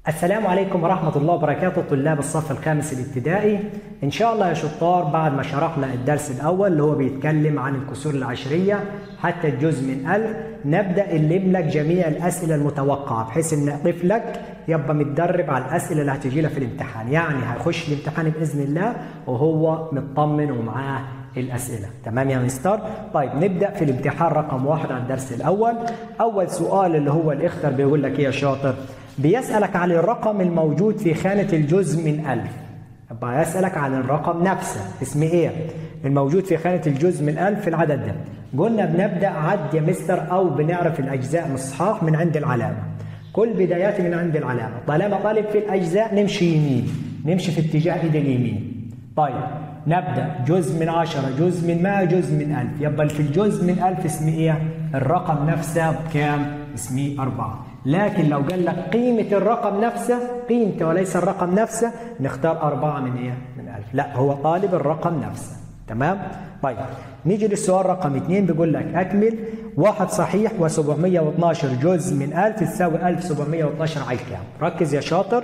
السلام عليكم ورحمة الله وبركاته طلاب الصف الخامس الابتدائي إن شاء الله يا شطار بعد ما شرحنا الدرس الأول اللي هو بيتكلم عن الكسور العشرية حتى الجزء من ألف نبدأ نلم لك جميع الأسئلة المتوقعة بحيث إن طفلك يبقى متدرب على الأسئلة اللي هتجي له في الامتحان يعني هيخش الامتحان بإذن الله وهو مطمن ومعاه الأسئلة تمام يا مستر طيب نبدأ في الامتحان رقم واحد على الدرس الأول أول سؤال اللي هو الإختر بيقول لك إيه يا شاطر بيسألك عن الرقم الموجود في خانة الجزء من ألف يبقى يسألك عن الرقم نفسه اسمه إيه الموجود في خانة الجزء من ألف في العدد ده قلنا بنبدأ عد يا مستر أو بنعرف الأجزاء مصحاح من عند العلامة كل بداياتي من عند العلامة طالما طالب في الأجزاء نمشي يمين نمشي في اتجاه إيد اليمين طيب نبدأ جزء من عشرة جزء من مائة جزء من ألف يبقى في الجزء من ألف اسمه إيه الرقم نفسه بكام اسمه أربعة لكن لو قال لك قيمة الرقم نفسه قيمته وليس الرقم نفسه نختار أربعة من إيه من ألف لا هو طالب الرقم نفسه تمام طيب نيجي للسؤال رقم اثنين بيقول لك أكمل واحد صحيح و712 جزء من 1000 تساوي 1712 على الكام ركز يا شاطر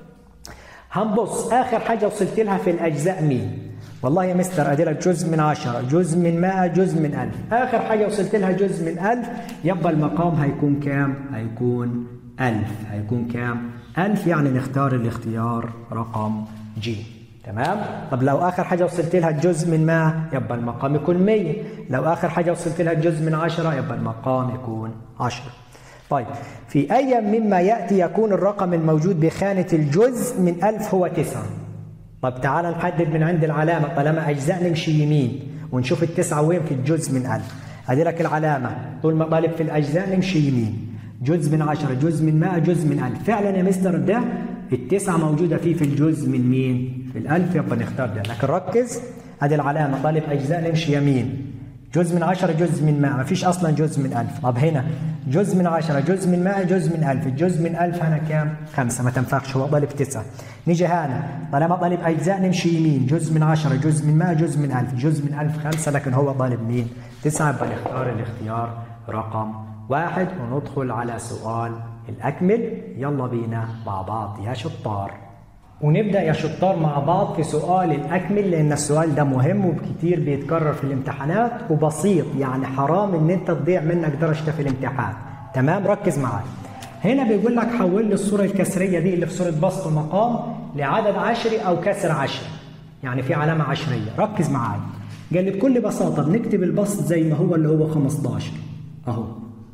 هنبص آخر حاجة وصلت لها في الأجزاء مين والله يا مستر ادي لك جزء من عشرة جزء من مائة جزء من ألف آخر حاجة وصلت لها جزء من ألف يبقى المقام هيكون كام هيكون ألف هيكون كام ألف يعني نختار الاختيار رقم جي تمام طب لو آخر حاجة وصلت لها الجزء من 100 يبقى المقام يكون 100 لو آخر حاجة وصلت لها الجزء من 10 يبقى المقام يكون 10 طيب في أي مما يأتي يكون الرقم الموجود بخانة الجزء من 1000 هو 9 طب تعال نحدد من عند العلامة طالما أجزاء نمشي يمين ونشوف التسعة وين في الجزء من ألف أدي لك العلامة طول ما طالب في الأجزاء نمشي يمين جزء من عشرة جزء من مائة جزء من ألف فعلا يا مستر ده التسعة موجودة فيه في الجزء من مين في الألف يبقى نختار ده لكن ركز أدي العلامة طالب أجزاء نمشي يمين جزء من عشرة جزء من مائة ما فيش أصلا جزء من ألف طب هنا جزء من عشرة جزء من مائة جزء من ألف الجزء من ألف هنا كام خمسة ما تنفعش هو طالب تسعة نيجي هنا طالما طالب أجزاء نمشي يمين جزء من عشرة جزء من مائة جزء من ألف جزء من ألف خمسة لكن هو طالب مين تسعة يبقى نختار الاختيار رقم واحد وندخل على سؤال الأكمل يلا بينا مع بعض يا شطار ونبدأ يا شطار مع بعض في سؤال الأكمل لأن السؤال ده مهم وكتير بيتكرر في الامتحانات وبسيط يعني حرام إن أنت تضيع منك درجة في الامتحان تمام ركز معايا هنا بيقول لك حول لي الصورة الكسرية دي اللي في صورة بسط المقام لعدد عشري أو كسر عشري يعني في علامة عشرية ركز معايا قال لي بكل بساطة بنكتب البسط زي ما هو اللي هو 15 أهو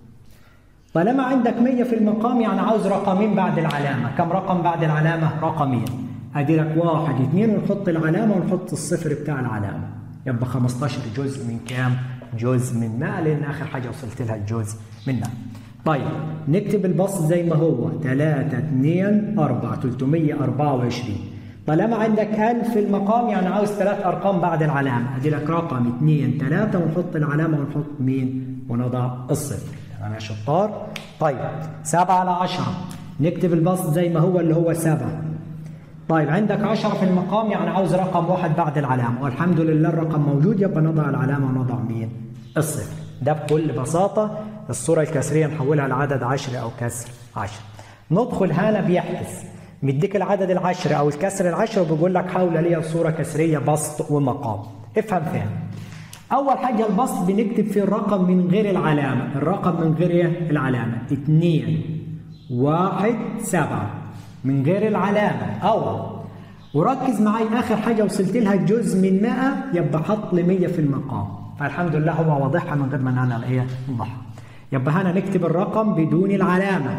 طالما عندك 100 في المقام يعني عاوز رقمين بعد العلامة كم رقم بعد العلامة؟ رقمين ادي لك واحد اثنين ونحط العلامة ونحط الصفر بتاع العلامة يبقى 15 جزء من كام؟ جزء من 100 لأن آخر حاجة وصلت لها الجزء من 100 طيب نكتب البسط زي ما هو 3 2 4 324 طالما عندك 1000 في المقام يعني عاوز ثلاث أرقام بعد العلامة ادي لك رقم 2 3 ونحط العلامة ونحط مين؟ ونضع الصفر تمام يا شطار طيب 7 على 10 نكتب البسط زي ما هو اللي هو 7 طيب عندك 10 في المقام يعني عاوز رقم واحد بعد العلامة والحمد لله الرقم موجود يبقى نضع العلامة ونضع مين؟ الصفر ده بكل بساطة الصورة الكسرية نحولها لعدد عشري أو كسر عشر ندخل هنا بيحدث مديك العدد العشري أو الكسر العشري وبيقول لك حول لي صورة كسرية بسط ومقام افهم فهم أول حاجة البسط بنكتب فيه الرقم من غير العلامة الرقم من غير العلامة 2 1 7 من غير العلامة أو وركز معي آخر حاجة وصلت لها الجزء من 100 يبقى حط لي 100 في المقام فالحمد لله هو واضحها من غير ما نعمل ايه نوضحها يبقى هنا نكتب الرقم بدون العلامة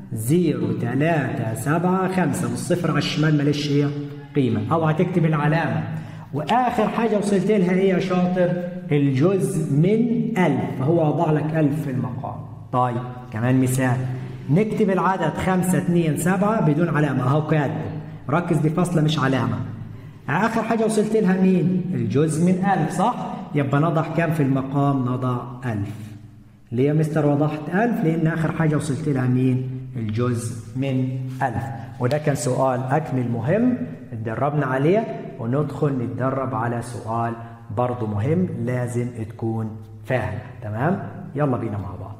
0 3 7 5 والصفر على الشمال ماليش ايه قيمة اوعى تكتب العلامة واخر حاجة وصلت لها ايه يا شاطر الجزء من 1000 فهو وضع لك 1000 في المقام طيب كمان مثال نكتب العدد 5 2 7 بدون علامة اهو كاتب ركز دي فاصلة مش علامة آخر حاجة وصلت لها مين؟ الجزء من ألف صح؟ يبقى نضع كام في المقام؟ نضع ألف ليه يا مستر وضحت ألف؟ لأن آخر حاجة وصلت لها مين؟ الجزء من ألف وده كان سؤال أكمل مهم اتدربنا عليه وندخل نتدرب على سؤال برضه مهم لازم تكون فاهم تمام؟ يلا بينا مع بعض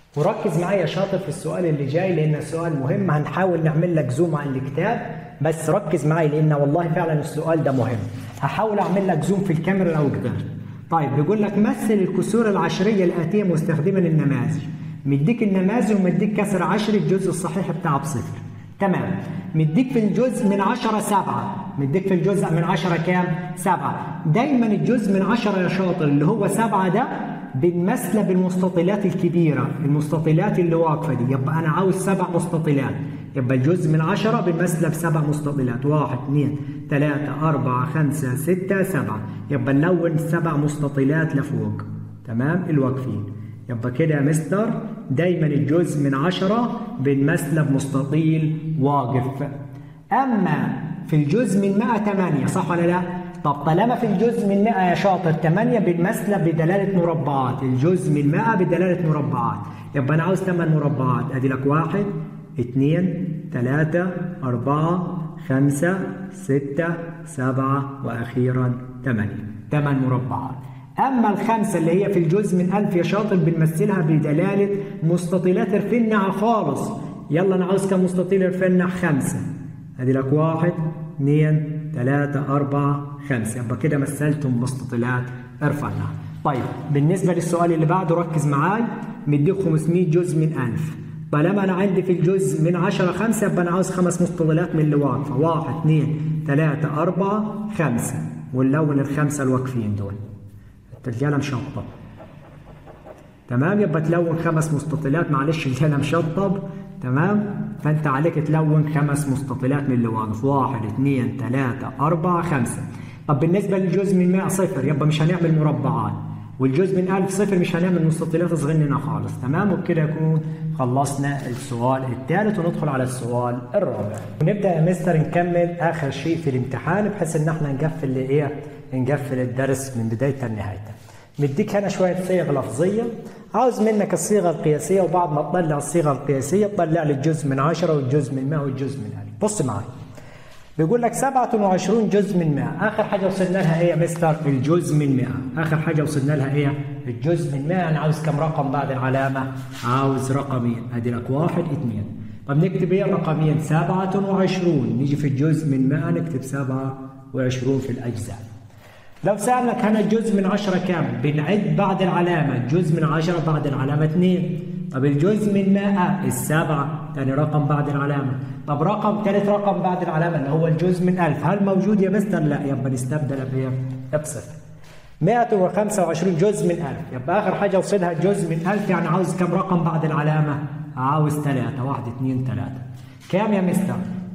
وركز معايا شاطر في السؤال اللي جاي لان السؤال مهم هنحاول نعمل لك زوم على الكتاب بس ركز معايا لان والله فعلا السؤال ده مهم هحاول اعمل لك زوم في الكاميرا لو قدرت طيب بيقول لك مثل الكسور العشريه الاتيه مستخدما النماذج مديك النماذج ومديك كسر عشري الجزء الصحيح بتاعه بصفر تمام مديك في الجزء من 10 7 مديك في الجزء من 10 كام 7 دايما الجزء من 10 يا شاطر اللي هو 7 ده بنمثله بالمستطيلات الكبيره المستطيلات اللي واقفه دي يبقى انا عاوز سبع مستطيلات يبقى الجزء من 10 بنمثله بسبع مستطيلات 1 2 3 4 5 6 7 يبقى نلون سبع مستطيلات لفوق تمام الواقفين يبقى كده يا مستر دايما الجزء من 10 بنمثله بمستطيل واقف اما في الجزء من 100 8 صح ولا لا طب طالما في الجزء من 100 يا شاطر 8 بنمثله بدلاله مربعات الجزء من 100 بدلاله مربعات يبقى انا عاوز 8 مربعات ادي لك 1 2 3 4 5 6 7 واخيرا 8 8 مربعات أما الخمسة اللي هي في الجزء من ألف يا شاطر بنمثلها بدلالة مستطيلات رفنع خالص يلا أنا عاوز كم مستطيل رفنع خمسة أدي لك واحد اثنين ثلاثة أربعة خمسة يبقى كده مثلتم مستطيلات رفنع طيب بالنسبة للسؤال اللي بعده ركز معاي مديك 500 جزء من ألف طالما أنا عندي في الجزء من 10 خمسة يبقى أنا عاوز خمس مستطيلات من اللي واقفة واحد اثنين ثلاثة أربعة خمسة ونلون الخمسة الواقفين دول الرجاله مشطب تمام يبقى تلون خمس مستطيلات معلش الرجاله مشطب تمام فانت عليك تلون خمس مستطيلات من اللي واقف واحد اثنين ثلاثة أربعة خمسة طب بالنسبة للجزء من 100 صفر يبقى مش هنعمل مربعات والجزء من 1000 صفر مش هنعمل مستطيلات صغننة خالص تمام وبكده يكون خلصنا السؤال الثالث وندخل على السؤال الرابع ونبدأ يا مستر نكمل آخر شيء في الامتحان بحيث إن احنا نقفل إيه نقفل الدرس من بدايته لنهايته مديك هنا شوية صيغ لفظية عاوز منك الصيغة القياسية وبعد ما تطلع الصيغة القياسية تطلع لي الجزء من 10 والجزء من 100 والجزء من 1000 بص معي بيقول لك 27 جزء من 100 آخر حاجة وصلنا لها إيه يا مستر الجزء من 100 آخر حاجة وصلنا لها إيه الجزء من 100 أنا عاوز كم رقم بعد العلامة عاوز رقمين أدي لك واحد اثنين طب نكتب إيه الرقمين 27 نيجي في الجزء من 100 نكتب 27 في الأجزاء لو سألك هنا الجزء من 10 كام؟ بنعد بعد العلامة، الجزء من 10 بعد العلامة 2. طب الجزء من 100 السبعة، ثاني رقم بعد العلامة. طب رقم ثالث رقم بعد العلامة اللي هو الجزء من 1000، هل موجود يا مستر؟ لا، يبقى نستبدل بإيه؟ بصفر. 125 جزء من 1000، يبقى آخر حاجة وصلها الجزء من 1000 يعني عاوز كم رقم بعد العلامة؟ عاوز ثلاثة، واحد اثنين ثلاثة. كام يا مستر؟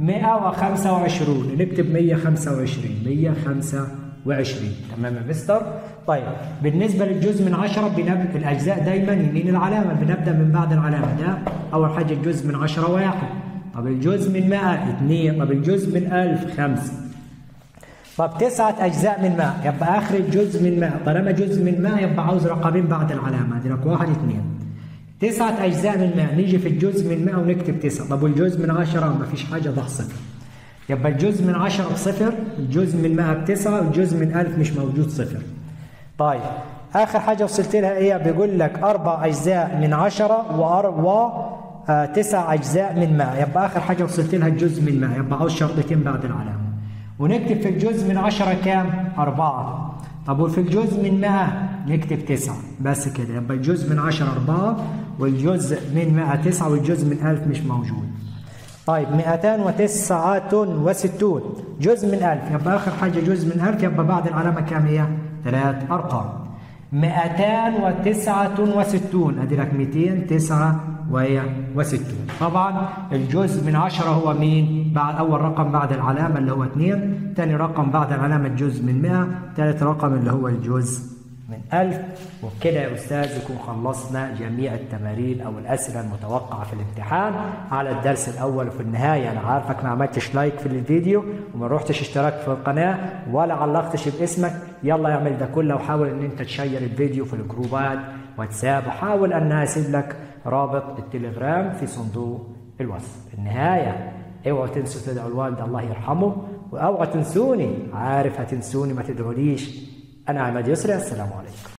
125 نكتب 125 125 وعشرين تمام يا مستر طيب بالنسبة للجزء من 10 بنبدأ الأجزاء دايما يمين العلامة بنبدأ من بعد العلامة ده أول حاجة الجزء من 10 واحد طب الجزء من 100 اثنين طب الجزء من 1000 خمسة طب تسعة أجزاء من 100 يبقى آخر الجزء من 100 طالما جزء من 100 يبقى عاوز رقمين بعد العلامة دي لك واحد اثنين تسعة أجزاء من 100 نيجي في الجزء من 100 ونكتب 9 طب والجزء من 10 ما فيش حاجة ضع صفر يبقى الجزء من 10 بصفر الجزء من 100 بتسعة والجزء من 1000 مش موجود صفر طيب آخر حاجة وصلت لها إيه بيقول لك أربع أجزاء من 10 و آه تسع أجزاء من 100 يبقى آخر حاجة وصلت لها الجزء من 100 يبقى عاوز شرطتين بعد العلامة ونكتب في الجزء من 10 كام؟ أربعة طب وفي الجزء من 100 نكتب 9 بس كده يبقى الجزء من 10 4 والجزء من 100 9 والجزء من 1000 مش موجود طيب 269 جزء من 1000 يبقى آخر حاجة جزء من 1000 يبقى بعد العلامة كام هي؟ ثلاث أرقام 269 أدي لك 269 طبعا الجزء من 10 هو مين؟ بعد أول رقم بعد العلامة اللي هو 2 ثاني رقم بعد العلامة الجزء من 100 ثالث رقم اللي هو الجزء من 1000 وبكده يا أستاذ يكون خلصنا جميع التمارين أو الأسئلة المتوقعة في الامتحان على الدرس الأول وفي النهاية أنا عارفك ما عملتش لايك في الفيديو وما روحتش اشتراك في القناة ولا علقتش باسمك يلا اعمل ده كله وحاول إن أنت تشير الفيديو في الجروبات واتساب وحاول أن أسيب لك رابط التليجرام في صندوق الوصف في النهاية اوعوا تنسوا تدعوا الوالد الله يرحمه واوعوا تنسوني عارف هتنسوني ما تدعوليش أنا عماد يسري السلام عليكم